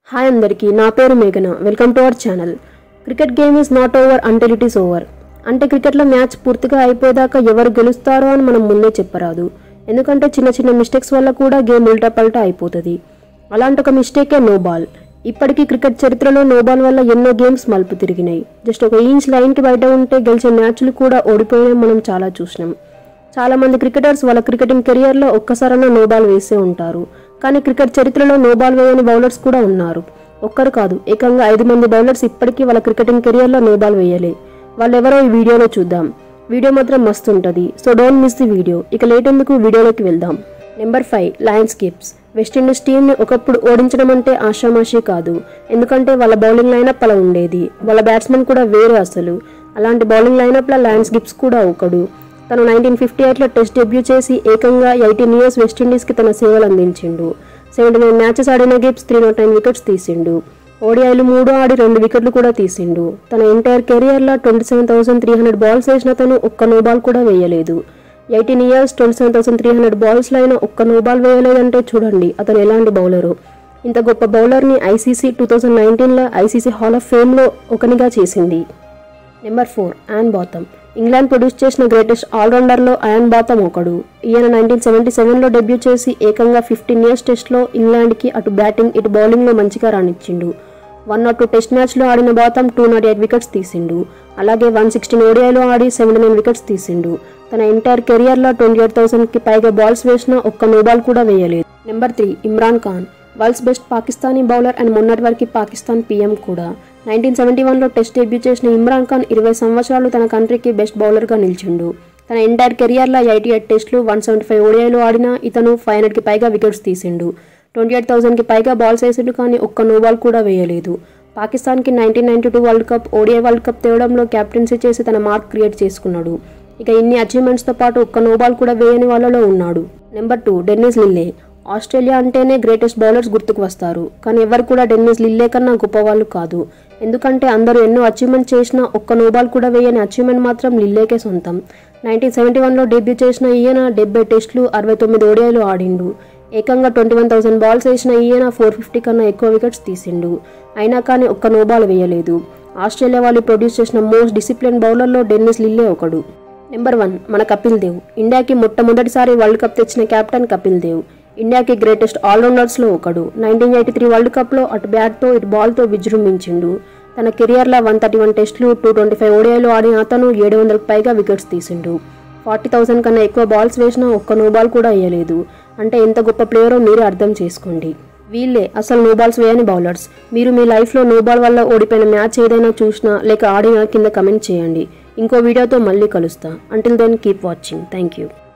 hi అందరికీ నా పేరు మేఘన welcome to our channel cricket game is not over until it is over అంటే క్రికెట్లో మ్యాచ్ పూర్తిగా అయిపోయేదాకా ఎవరు గెలుస్తారో అని మనం ముందే చెప్పరాదు ఎందుకంటే చిన్న చిన్న మిస్టేక్స్ వల్ల కూడా గేమ్ ఉల్టా పల్టా అయిపోతుంది అలాంటి ఒక మిస్టేకే నో బాల్ ఇప్పటికీ క్రికెట్ చరిత్రలో నో బాల్ వల్ల ఎన్నో గేమ్స్ మలుపు తిరిగినాయి జస్ట్ ఒక ఇంచ్ లైన్కి బయట ఉంటే గెలిచే మ్యాచ్లు కూడా ఓడిపోయినా మనం చాలా చూసినాం చాలా మంది క్రికెటర్స్ వాళ్ళ క్రికెటింగ్ కెరియర్లో ఒక్కసారైనా నో బాల్ వేసే ఉంటారు కానీ క్రికెట్ చరిత్రలో నో బాల్ వేయని బౌలర్స్ కూడా ఉన్నారు ఒక్కరు కాదు ఏకంగా ఐదు మంది బౌలర్స్ ఇప్పటికీ వాళ్ళ క్రికెటింగ్ కెరియర్లో నో బాల్ వేయలే వాళ్ళెవరో ఈ వీడియోలో చూద్దాం వీడియో మాత్రం మస్తు ఉంటుంది so don't miss the video ఇక లేట్ ఎందుకు వీడియోలోకి వెళ్దాం నెంబర్ ఫైవ్ లయన్స్ గిప్స్ వెస్టిండీస్ టీంని ఒకప్పుడు ఓడించడం అంటే ఆషామాషి కాదు ఎందుకంటే వాళ్ళ బౌలింగ్ లైనప్ అలా ఉండేది వాళ్ళ బ్యాట్స్మెన్ కూడా వేరే అసలు అలాంటి బౌలింగ్ లైనప్లో లయన్స్ గిప్స్ కూడా ఒకడు తను నైన్టీన్ ఫిఫ్టీ ఎయిట్లో టెస్ట్ డెబ్యూ చేసి ఏకంగా ఎయిటీన్ ఇయర్స్ వెస్టిండీస్కి తన సేవలు అందించిండు సెవెంటీ నైన్ మ్యాచెస్ ఆడిన Gibbs three nought nine wickets తీసిండు ఓడిఐలు మూడు ఆడి రెండు వికెట్లు కూడా తీసిండు తన ఎంటైర్ కెరియర్లో twenty seven thousand three hundred balls వేసిన తను ఒక్క నో బాల్ కూడా వేయలేదు eighteen years twenty seven thousand three hundred బాల్స్లో అయినా ఒక్క నో బాల్ వేయలేదంటే చూడండి అతను ఎలాంటి బౌలరు ఇంత గొప్ప బౌలర్ని ఐసీసీ టూ థౌజండ్ నైన్టీన్లో ఐసీసీ హాల్ ఆఫ్ ఫేమ్లో ఒకనిగా చేసింది number four Ian Botham England produce చేసిన గ్రేటెస్ట్ ఆల్రౌండర్లో అయాన్ బాతమ్ ఒకడు ఈయన నైన్టీన్ సెవెంటీ సెవెన్లో డెబ్యూ చేసి ఏకంగా ఫిఫ్టీన్ ఇయర్స్ టెస్ట్లో ఇంగ్లాండ్కి అటు బ్యాటింగ్ ఇటు బౌలింగ్లో మంచిగా రాణించిండు వన్ నాట్ టూ టెస్ట్ మ్యాచ్లో ఆడిన Botham two nought eight wickets తీసిండు అలాగే వన్ సిక్స్టీన్ ఓడిఐలో ఆడి సెవెంటీ నైన్ వికెట్స్ తీసిండు తన ఎంటైర్ కెరియర్లో ట్వంటీ ఎయిట్ థౌసండ్కి పైగా బాల్స్ వేసిన ఒక్క నో బాల్ కూడా వేయలేదు number three Imran Khan world's best Pakistani bowler and మొన్నటి వరకు పాకిస్తాన్ పీఎం కూడా నైన్టీన్ సెవెంటీ వన్లో టెస్ట్ డెబ్యూ చేసిన ఇమ్రాన్ ఖాన్ ఇరవై సంవత్సరాలు తన కంట్రీకి బెస్ట్ బౌలర్గా నిలిచిండు తన ఎంటైర్ కెరియర్లో ఎయిటీ ఎయిట్ టెస్టులు వన్ సెవెంటీ ఫైవ్ ఓడిఐలో ఆడిన ఇతను ఫైవ్ హండ్రెడ్కి పైగా వికెట్స్ తీసిండు ట్వంటీ ఎయిట్ థౌసండ్కి పైగా బాల్స్ వేసిండు కానీ ఒక్క నో బాల్ కూడా వేయలేదు పాకిస్తాన్కి nineteen ninety two world cup ODI world cup తేవడంలో క్యాప్టెన్సీ చేసి తన మార్క్ క్రియేట్ చేసుకున్నాడు ఇక ఇన్ని అచీవ్మెంట్స్తో పాటు ఒక్క నో బాల్ కూడా వేయని వాళ్ళలో ఉన్నాడు number two Dennis Lillee Australia అంటేనే గ్రేటెస్ట్ బౌలర్స్ గుర్తుకు వస్తారు కానీ ఎవరు కూడా డెన్నిస్ లిల్లే కన్నా గొప్పవాళ్ళు కాదు ఎందుకంటే అందరూ ఎన్నో అచీవ్మెంట్ చేసినా ఒక్క నోబాల్ కూడా వేయని అచీవ్మెంట్ మాత్రం లిల్లేకే సొంతం నైన్టీన్ సెవెంటీ వన్లో డెబ్యూ చేసిన ఈయన డెబ్బై టెస్టులు అరవై తొమ్మిది ఓడిఐలు ఆడిండు ఏకంగా ట్వంటీ వన్ థౌసండ్ బాల్స్ వేసిన ఈయన ఫోర్ ఫిఫ్టీ కన్నా ఎక్కువ వికెట్స్ తీసిండు అయినా కానీ ఒక్క నోబాల్ వేయలేదు ఆస్ట్రేలియా వాళ్ళు ప్రొడ్యూస్ చేసిన మోస్ట్ డిసిప్లిన్ బౌలర్లో డెన్నిస్ లిల్లే ఒకడు నెంబర్ వన్ మన కపిల్ దేవ్ ఇండియాకి మొట్టమొదటిసారి వరల్డ్ కప్ తెచ్చిన కెప్టెన్ కపిల్ దేవ్ ఇండియాకి గ్రేటెస్ట్ ఆల్రౌండర్స్లో ఒకడు నైన్టీన్ ఎయిటీ త్రీ వరల్డ్ కప్లో అటు బ్యాట్తో ఇటు బాల్తో విజృంభించిండు తన కెరియర్లో వన్ థర్టీ వన్ టెస్టులు టూ ట్వంటీ ఫైవ్ ఓడిఐలు ఆడిన అతను ఏడు వందలకు పైగా వికెట్స్ తీసిండు ఫార్టీ థౌసండ్ కన్నా ఎక్కువ బాల్స్ వేసినా ఒక్క నో బాల్ కూడా వేయలేదు అంటే ఎంత గొప్ప ప్లేయరో మీరే అర్థం చేసుకోండి వీళ్ళే అసలు నో బాల్స్ వేయని బౌలర్స్ మీరు మీ లైఫ్లో నో బాల్ వల్ల ఓడిపోయిన మ్యాచ్ ఏదైనా చూసినా లేక ఆడినా కింద కమెంట్ చేయండి ఇంకో వీడియోతో మళ్ళీ కలుస్తా until then keep watching thank you